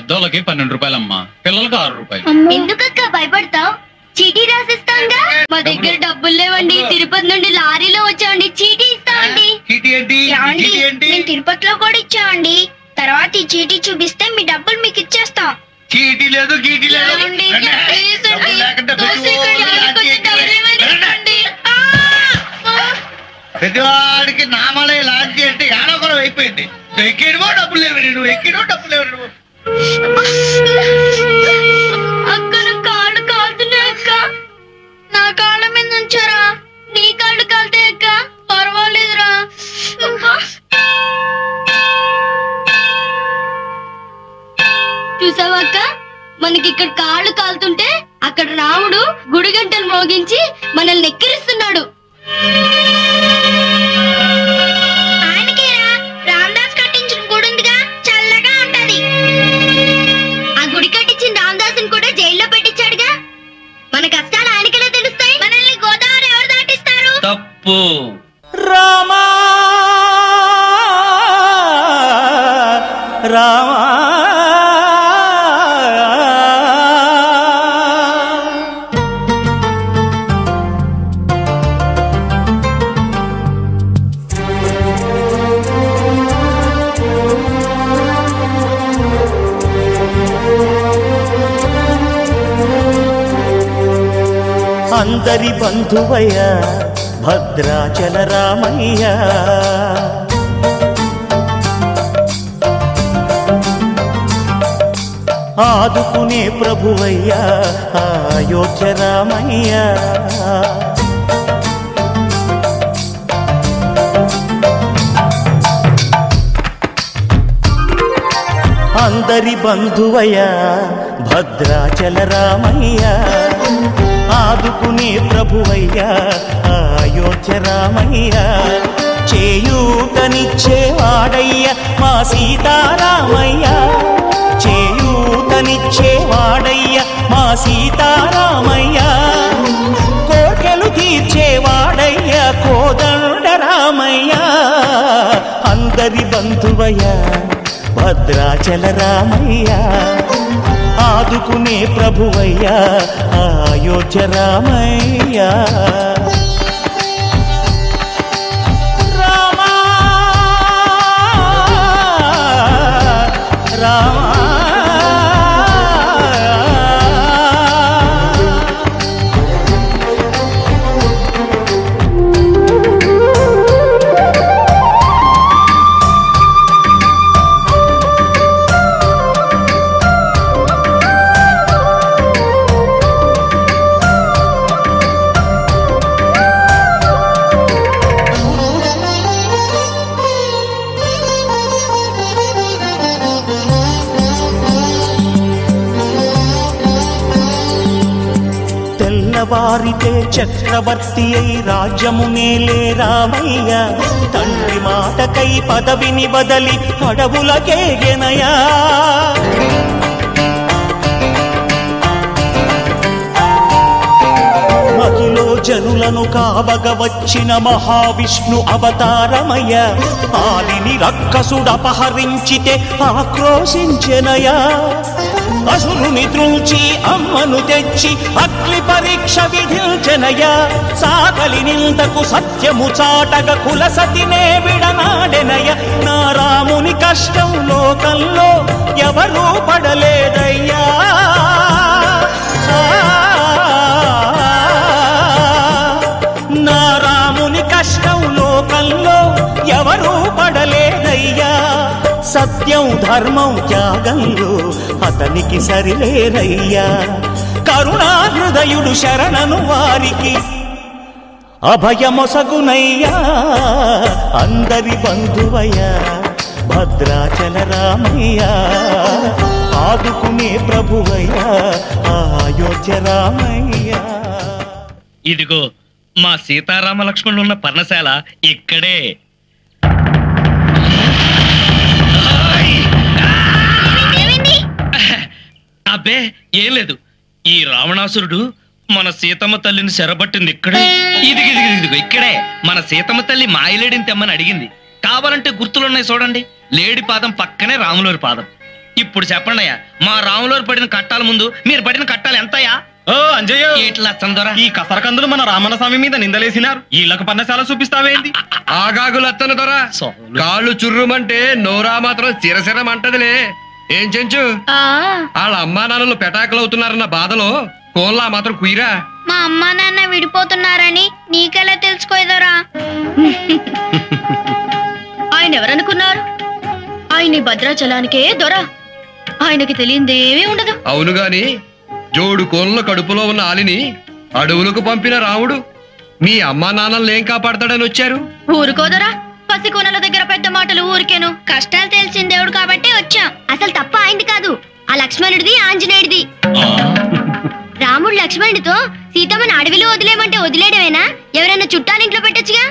పెద్దోళ్ళకి పన్నెండు రూపాయలమ్మా పిల్లలకి ఆరు రూపాయలు ఎందుకక్క భయపడతావు చీటీ రాసిస్తాంగా మా దగ్గర డబ్బులు లేవండి తిరుపతి నుండి లారీలో వచ్చామండి చీటీ ఇస్తామండి చీటీ ఏంటి ఏమండి? చీటీ ఏంటి మేము తిరుపతిలో కూడా ఇచ్చామండి తర్వాత ఈ చీటీ చూపిస్తే మీ డబ్బులు మీకు ఇచ్చేస్తాం చీటీ లేదు గీటీ లేదు ఏమండి? రండి. ప్లీజ్ అండి. డబ్బులు లేకుండా దోశ ప్రతి ఇక్కడ ఓడు ఎవరికి లాంటి వచ్చి డబ్బులు రండి. ఇవ్వండి. ఆ! ఆ! ప్రతివాడికి నామలే లాంటి అంటే యానొకరం అయిపోయింది నువ్వు ఎక్కిడమో డబ్బులు లేవు నువ్వు ఎక్కిడో డబ్బులు లేవు నువ్వు అక్క నా కాళ్ళు కాలుతున్నాయి అక్క నా కాళ్ళ మీద ఉంచారా నీ కాళ్ళు కాలుతాయి అక్క పర్వాలేదురా చూసావా అక్క మనకి ఇక్కడ కాళ్ళు కాలుతుంటే అక్కడ రాముడు గుడి గంటలు మోగించి మనల్ని ఎక్కిరిస్తున్నాడు ఆయనకేరా రామదాస్ కట్టించిన గుడి ఉందిగా చల్లగా ఉంటది ఆ గుడి కట్టించిన రామదాసుని కూడా జైల్లో పెట్టించాడుగా మన కష్టాలు ఆయనకెలా తెలుస్తాయి మనల్ని గోదావరి ఎవరు దాటిస్తారు తప్పు రామా రామా అందరి బంధువయ్య భద్రాచల రామయ్య ఆదుకునే ప్రభువయ్యా అయోధ్య రామయ్య అందరి బంధువయ్యా భద్రాచల రామయ్య ఆదుకునే ప్రభువయ్యా అయోధ్య రామయ్య చేయూతనిచ్చేవాడయ్య మా సీతారామయ్య చేయూతనిచ్చేవాడయ్య మా సీతారామయ్య కోటెలు తీర్చేవాడయ్య కోదండ రామయ్య అందరి బంధువయ్య భద్రాచల రామయ్య ఆదుకునే ప్రభువయ్యా అయోధ్య రామయ్య రామా రామా తెల్లవారితే చక్రవర్తి అయి రాజ్యము నేలే రామయ్య తండ్రి మాటకై పదవిని బదలి అడవులకేగెనయా మహిలో జనులను కావగ వచ్చిన మహావిష్ణు అవతారమయ్య ఆలిని రక్కసుడపహరించితే ఆక్రోశించెనయా అసురుని త్రుంచి అమ్మను తెచ్చి అగ్ని పరీక్ష విధించెనయా సాకలి నింతకు సత్యము చాటగ కుల సతినే విడనాడెనయ నా రాముని కష్టం లోకంలో ఎవరూ పడలేదయ్యా నా రాముని కష్టం లోకంలో ఎవరూ పడలేదయ్యా సత్యం ధర్మం త్యాగంలో అతనికి సరిలేరయ్యా కరుణా హృదయుడు శరణను వారికి అభయమొసగునయ్యా అందరి బంధువయ్యా భద్రాచల రామయ్య ఆదుకునే ప్రభువయ్యా అయోధ్య రామయ్య ఇదిగో మా సీతారామ లక్ష్మణులు ఉన్న పర్ణశాల ఇక్కడే ఏమైంది అబ్బే ఏం లేదు ఈ రావణాసురుడు మన సీతమ్మ తల్లిని చెరబట్టింది ఇక్కడే ఇదిగి ఇదిగి ఇదిగో ఇక్కడే మన సీతమ్మ తల్లి మాయలేడిని తెమ్మని అడిగింది కావాలంటే గుర్తులున్నాయి చూడండి లేడి పాదం పక్కనే రాములోరి పాదం ఇప్పుడు చెప్పండి అయ్యా మా రాములోరు పడిన కట్టాల ముందు మీరు పడిన కట్టాలు ఎంతయ్యా ఓ అంజయ్య ఇట్లా చందరా ఈ కసరకందులు మన రామణ స్వామి మీద నిందలేసినారు వీళ్ళకు పన్నశాల చూపిస్తావేంటి ఆగాగులత్తన దొర కాళ్ళు చుర్రుమంటే నోరా మాత్రం చిరసిరం అంటదిలే ఏం చెంచు ఆ వాళ్ళ అమ్మా నాన్నలు పెటాకులవుతున్నారన్న బాధలో కోన్లా మాత్రం కుయిరా మా అమ్మా నాన్న విడిపోతున్నారని నీకెలా తెలుసుకోదరా ఆయన ఎవరనుకున్నారు ఆయన ఈ భద్రాచలానికే దొర ఆయనకి తెలియందేమీ ఉండదు అవును గాని జోడు కోన్ల కడుపులో ఉన్న ఆలిని అడవులకు పంపిన రాముడు మీ అమ్మా నాన్నల్ని ఏం కాపాడతాడని వచ్చారు ఊరుకోదరా పసికోనల దగ్గర పెద్ద మాటలు ఊరికేను కష్టాలు తెలిసిన దేవుడు కాబట్టి వచ్చాం అసలు తప్ప అయింది కాదు ఆ లక్ష్మణుడిది ఆంజనేయుడిది రాముడు లక్ష్మణుడితో సీతమ్మని అడవిలో వదిలేయమంటే వదిలేయడమేనా ఎవరైనా చుట్టాలింట్లో పెట్టొచ్చుగా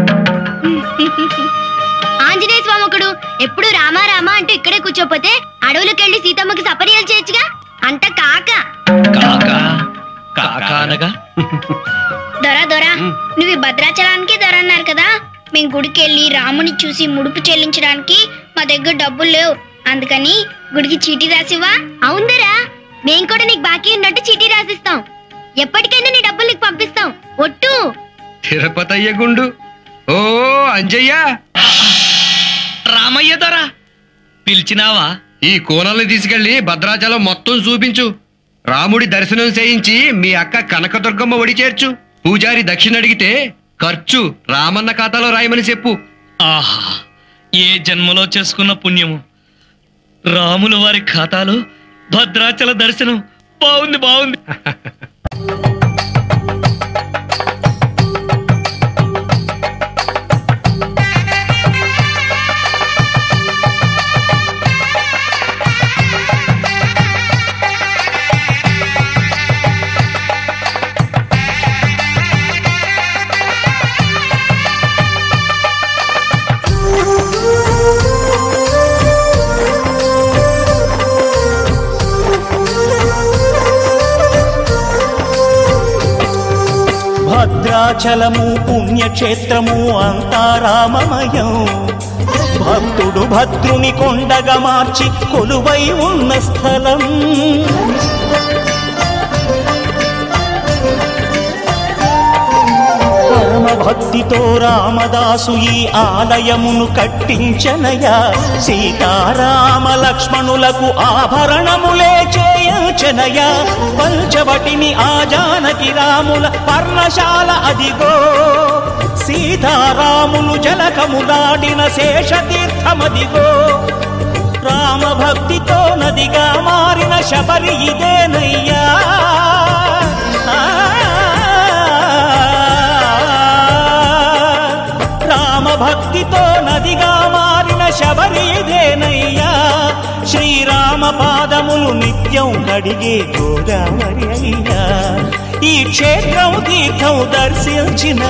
ఆంజనేయ స్వామి ఒకడు ఎప్పుడు రామా రామా అంటూ ఇక్కడే కూర్చోపోతే అడవులకెళ్ళి సీతమ్మకి సపర్యలు చేయొచ్చుగా అంత కాక కాకా కాకా అనగా దొరా దొరా నువ్వు ఈ భద్రాచలానికి దొర అన్నారు కదా మేము గుడికి వెళ్ళి రాముని చూసి ముడుపు చెల్లించడానికి మా దగ్గర డబ్బులు లేవు అందుకని గుడికి చీటీ రాసివా అవుందరా మేం కూడా నీకు బాకీ ఉన్నట్టు చీటీ రాసిస్తాం ఎప్పటికైనా నీ డబ్బులు నీకు పంపిస్తాం ఒట్టు తిరుపతయ్య గుండు ఓ అంజయ్య రామయ్య దొరా పిలిచినావా ఈ కోనల్ని తీసుకెళ్లి భద్రాచలం మొత్తం చూపించు రాముడి దర్శనం చేయించి మీ అక్క కనకదుర్గమ్మ ఒడి చేర్చు పూజారి దక్షిణ అడిగితే ఖర్చు రామన్న ఖాతాలో రాయమని చెప్పు ఆహా ఏ జన్మలో చేసుకున్న పుణ్యము రాముల వారి ఖాతాలో భద్రాచల దర్శనం బాగుంది బాగుంది భద్రాచలము పుణ్యక్షేత్రము అంతా రామమయం భక్తుడు భద్రుని కొండగా మార్చి కొలువై ఉన్న స్థలం పరమ భక్తితో రామదాసు ఈ ఆలయమును కట్టించనయా సీతారామ లక్ష్మణులకు ఆభరణములే చేయించనయా పంచవటిని ఆ జానకి రాముల పర్ణశాల అదిగో సీతారాములు జలకములాడిన శేషతీర్థమదిగో రామ భక్తితో నదిగా మారిన శబరి ఇదేనయ్యా రామ భక్తితో నదిగా మారిన శబరి ఇదేనయ్యా శ్రీరామ పాదములు నిత్యం కడిగే గోదావరి అయ్యా ఈ క్షేత్రం తీర్థం దర్శించిన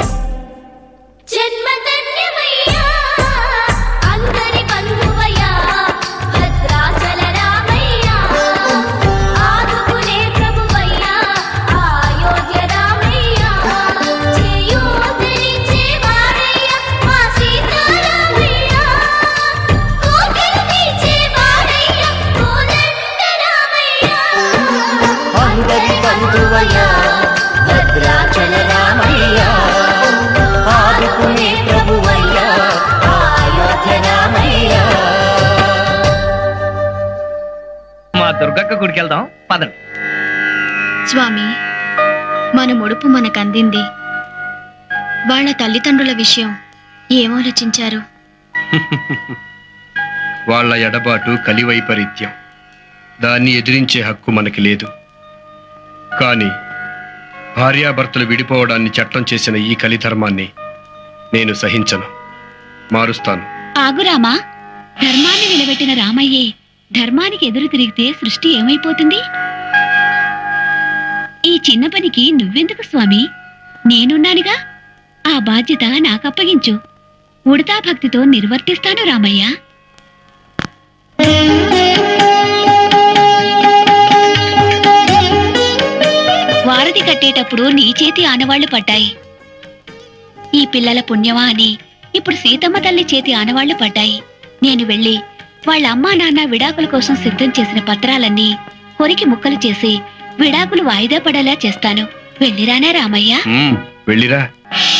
జన్మధన్యమయ్యా అందరి బంధువయ్యా భద్రాచల రామయ్యా ఆదుకునే ప్రభువయ్యా అయోధ్య రామయ్యా చేయూతనిచ్చే వాడయ్యా మా సీతారామయ్యా కోకిలు తీర్చే వాడయ్యా కోదండ రామయ్యా అందరి బంధువయ్యా భద్రాచల రామయ్యా ఆదుకునే ప్రభువయ్యా అయోధ్య రామయ్యా మా దుర్గక్క గుడికి వెళ్దాం పదండి స్వామి మన ముడుపు మనకందింది వాళ్ళ తల్లిదండ్రుల విషయం ఏం ఆలోచించారు వాళ్ళ ఎడబాటు కలివైపరీత్యం దాన్ని ఎదిరించే హక్కు మనకి లేదు కానీ భార్యాభర్తలు విడిపోవడాన్ని చట్టం చేసిన ఈ కలిధర్మాన్ని నేను సహించను మారుస్తాను ఆగురామా ధర్మాన్ని నిలబెట్టిన రామయ్యే ధర్మానికి ఎదురు తిరిగితే సృష్టి ఏమైపోతుంది ఈ చిన్న పనికి నువ్వెందుకు స్వామి నేనున్నానుగా ఆ బాధ్యత నాకప్పగించు ఉడతా భక్తితో నిర్వర్తిస్తాను రామయ్య వారధి కట్టేటప్పుడు నీ చేతి ఆనవాళ్లు పడ్డాయి ఈ పిల్లల పుణ్యమా అని ఇప్పుడు సీతమ్మ తల్లి చేతి ఆనవాళ్లు పడ్డాయి నేను వెళ్ళి వాళ్ళ అమ్మా నాన్న విడాకుల కోసం సిద్ధం చేసిన పత్రాలన్నీ కొరికి ముక్కలు చేసి విడాకులు వాయిదా పడేలా చేస్తాను వెళ్ళిరానా రామయ్య ఉమ్, వెళ్ళిరా ఆ